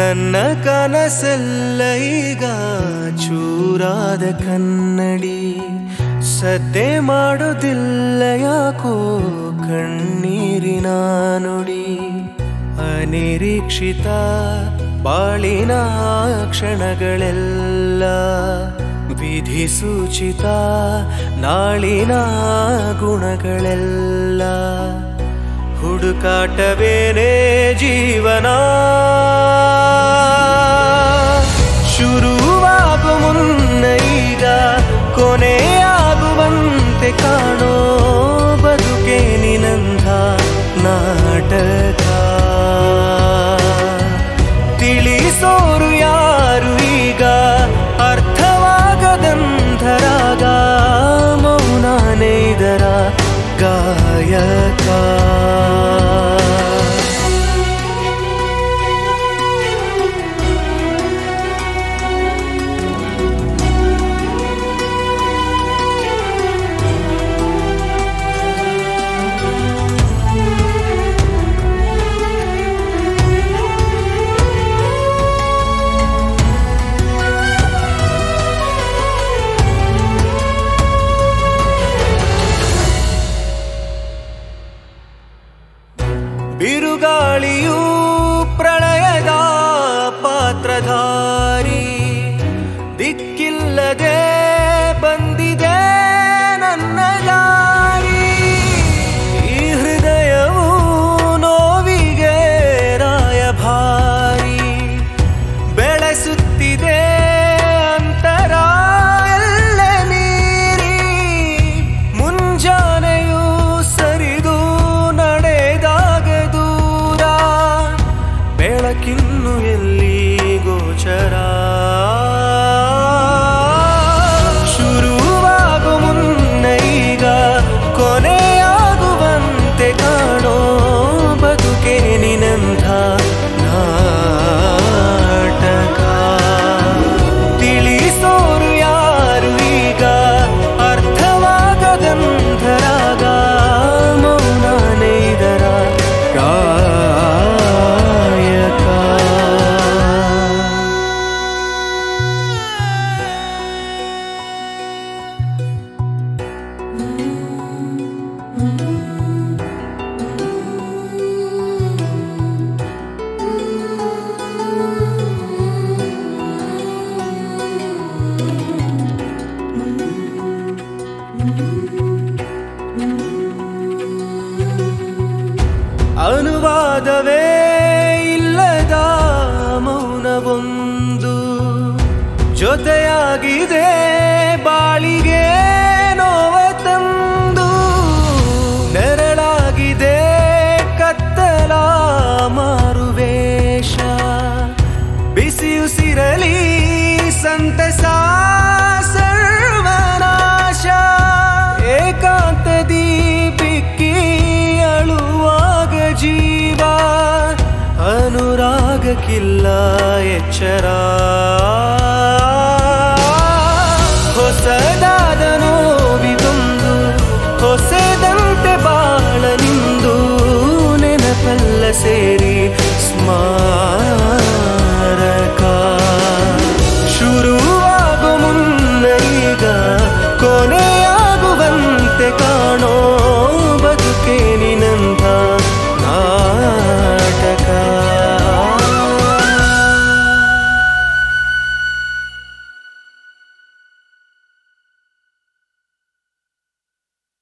ನನ್ನ ಕನಸೆಲ್ಲ ಈಗ ಚೂರಾದ ಕನ್ನಡಿ ಸದ್ದೆ ಮಾಡೋದಿಲ್ಲ ಯಾಕೋ ಕಣ್ಣೀರಿನ ನುಡಿ ಅನಿರೀಕ್ಷಿತ ಬಾಳಿನ ಕ್ಷಣಗಳೆಲ್ಲ ವಿಧಿ ಸೂಚಿತ ನಾಳಿನ ಗುಣಗಳೆಲ್ಲ ಹುಡುಕಾಟವೇನೇ ಜೀವನ ಶುರುವಾಗು ಮುನ್ನ ಈಗ ಕೊನೆಯಾಗುವಂತೆ ಕಾಣೋ ಬದುಕೆ ನಿನಂದ ನಾಟಕ ತಿಳಿಸೋರು ಯಾರು ಈಗ ಅರ್ಥವಾಗದಂಧರಾಗ ಮೌನಾನೇ ಇದರ ಗಾಯಕ ಬಿರುಗಾಳಿಯೂ ಪ್ರಳಯದ ಪಾತ್ರಧಾರಿ ದಿಕ್ಕಿಲ್ಲದೆ ಬಂದಿದೆ ನನ್ನ ದಾರಿ ಈ ಹೃದಯವು ನೋವಿಗೆ ರಾಯಭಾರಿ ಬೆಳೆಸುತ್ತಿದೆ ಅಂತರ ಎಲ್ಲ ಮೀರಿ ಮುಂಜಾನೆಯೂ ಸರಿದು ನಡೆದಾಗ ದೂರ ಬೆಳಕಿನ್ನು ಎಲ್ಲಿ ಗೋಚರ ಶುರುವಾಗು ಮುನ್ನ ಈಗ ಕೊನೆಯಾಗುವಂತೆ ಕಾಣೋ ಬದುಕೆ ನಿನಂಥ ನಾಟಕ ತಿಳಿಸೋರು ಯಾರು ಈಗ ಅರ್ಥವಾಗದಂಧರಾಗ ಮೌನಾನೇ ಇದರ ಗಾಯಕ ಅನುವಾದವೇ ಇಲ್ಲದ ಮೌನವೊಂದು ಜೊತೆಯಾಗಿದೆ ಬಾಳಿಗೆ ನೋವ ತಂದು ನೆರಳಾಗಿದೆ ಕತ್ತಲ ಮಾರುವೇಷ ಬಿಸಿಯುಸಿರಲಿ ಸಂತಸ ಸರ್ವನಾಶ ಏಕಾಂತದಿ ಬಿಕ್ಕಿ ಅಳುವಾಗ ಜೀವ ಅನುರಾಗಕ್ಕಿಲ್ಲ ಎಚ್ಚರ ಹೊಸದಾದ ನೋವಿಗೊಂದು ಹೊಸದಂತೆ ಬಾಳ ನಿಂದು ನೆನಪಲ್ಲ ಸೇರಿ